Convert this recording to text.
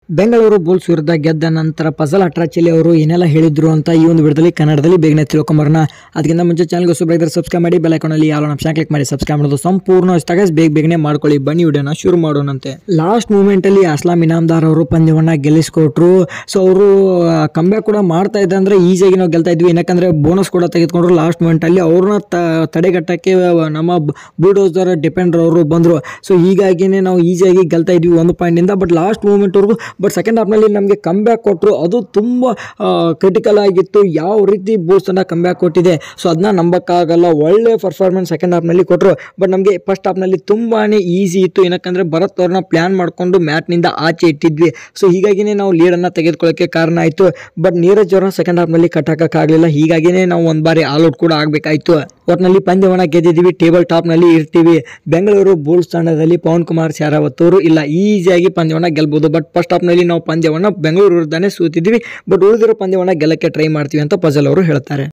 Bengaluru Bulls ವಿರುದ್ಧ ಗೆದ್ದ ನಂತರ ಫಜಲ್ ಅಟ್ರಾಚಲಿ ಅವರು ಏನೆಲ್ಲ ಹೇಳಿದ್ರು ಅಂತ ಈ ಒಂದು ವಿಡಿಯೋದಲ್ಲಿ ಕನ್ನಡದಲ್ಲಿ ಬೇಗನೆ ತಿಳ್ಕೊಂಬರೋಣ ಅದಕ್ಕಿಂತ ಮುಂಚೆ ಚಾನಲ್ಗೆ ಹೊಸಬ್ರು ಇದ್ದರೆ ಸಬ್ಸ್ಕ್ರೈಬ್ ಮಾಡಿ ಬೆಲ್ ಐಕಾನಲ್ಲಿ ಯಾವ ಆಪ್ಷನ್ ಕ್ಲಿಕ್ ಮಾಡಿ ಸಬ್ಸ್ಕ್ರೈಬ್ ಮಾಡೋದು ಸಂಪೂರ್ಣ ಇಷ್ಟ ಬೇಗ ಬೇಗನೆ ಮಾಡ್ಕೊಳ್ಳಿ ಬನ್ನಿ ವಿಡಿಯೋನ ಶುರು ಮಾಡೋಣಂತೆ ಲಾಸ್ಟ್ ಮೂಮೆಂಟ್ ಅಲ್ಲಿ ಅಸ್ಲಾಂ ಇನಾಮ್ದಾರ್ ಅವರು ಪಂದ್ಯವನ್ನ ಗೆಲ್ಲಿಸ್ಕೊಟ್ರು ಸೊ ಅವರು ಕಂಬ್ಯಾಕ್ ಕೂಡ ಮಾಡ್ತಾ ಇದ್ದ ಅಂದ್ರೆ ಈಸಿಯಾಗಿ ನಾವು ಗೆಲ್ತಾ ಇದ್ವಿ ಯಾಕಂದ್ರೆ ಬೋನಸ್ ಕೂಡ ತೆಗೆದುಕೊಂಡ್ರು ಲಾಸ್ಟ್ ಮೂಮೆಂಟ್ ಅಲ್ಲಿ ಅವ್ರನ್ನ ತ- ತಡೆಗಟ್ಟಕ್ಕೆ ನಮ್ಮ ಬುಲ್ಡೋಸರ್ ಡಿಪೆಂಡರ್ ಅವರು ಬಂದರು ಸೊ ಹೀಗಾಗಿನೇ ನಾವು ಈಸಿಯಾಗಿ ಗೆಲ್ತಾ ಇದ್ವಿ ಒಂದು ಪಾಯಿಂಟಿಂದ ಬಟ್ ಲಾಸ್ಟ್ ಮೂಮೆಂಟ್ವರೆಗೂ ಬಟ್ ಸೆಕೆಂಡ್ ಹಾಫ್ನಲ್ಲಿ ನಮಗೆ ಕಮ್ಬ್ಯಾಕ್ ಕೊಟ್ಟರು ಅದು ತುಂಬ ಕ್ರಿಟಿಕಲ್ ಆಗಿತ್ತು ಯಾವ ರೀತಿ ಬೂಸ್ಟನ್ನು ಕಮ್ಬ್ಯಾಕ್ ಕೊಟ್ಟಿದೆ ಸೊ ಅದನ್ನ ನಂಬಕ್ಕಾಗಲ್ಲ ಒಳ್ಳೆ ಪರ್ಫಾರ್ಮೆನ್ಸ್ ಸೆಕೆಂಡ್ ಹಾಫ್ನಲ್ಲಿ ಕೊಟ್ಟರು ಬಟ್ ನಮಗೆ ಫಸ್ಟ್ ಹಾಫ್ನಲ್ಲಿ ತುಂಬಾ ಈಸಿ ಇತ್ತು ಏನಕ್ಕಂದ್ರೆ ಭರತ್ ಅವ್ರನ್ನ ಪ್ಲ್ಯಾನ್ ಮಾಡಿಕೊಂಡು ಮ್ಯಾಟ್ನಿಂದ ಆಚೆ ಇಟ್ಟಿದ್ವಿ ಸೊ ಹೀಗಾಗಿನೇ ನಾವು ಲೀಡನ್ನು ತೆಗೆದುಕೊಳ್ಳೋಕ್ಕೆ ಕಾರಣ ಆಯಿತು ಬಟ್ ನೀರಜ್ ಅವ್ರನ್ನ ಸೆಕೆಂಡ್ ಹಾಫ್ನಲ್ಲಿ ಕಟ್ಟಾಕಕ್ಕಾಗಲಿಲ್ಲ ಹೀಗಾಗಿನೇ ನಾವು ಒಂದು ಬಾರಿ ಆಲ್ಔಟ್ ಕೂಡ ಆಗಬೇಕಾಯಿತು ಒಟ್ಟಿನಲ್ಲಿ ಪಂದ್ಯವನ್ನು ಗೆದ್ದಿದ್ದೀವಿ ಟೇಬಲ್ ಟಾಪ್ನಲ್ಲಿ ಇರ್ತೀವಿ ಬೆಂಗಳೂರು ಬುಲ್ಸ್ ತಂಡದಲ್ಲಿ ಪವನ್ ಕುಮಾರ್ ಶಾರಾವತ್ ಅವರು ಇಲ್ಲ ಈಸಿಯಾಗಿ ಪಂದ್ಯವನ್ನು ಗೆಲ್ಬೋದು ಬಟ್ ಫಸ್ಟ್ ಹಾಫ್ನಲ್ಲಿ ನಾವು ಪಂದ್ಯವನ್ನು ಬೆಂಗಳೂರು ವಿರುದ್ಧನೇ ಸೋತಿದ್ವಿ ಬಟ್ ಉಳಿದಿರೋ ಪಂದ್ಯವನ್ನು ಗೆಲ್ಲಕ್ಕೆ ಟ್ರೈ ಮಾಡ್ತೀವಿ ಅಂತ ಪಜಲ್ ಅವರು ಹೇಳ್ತಾರೆ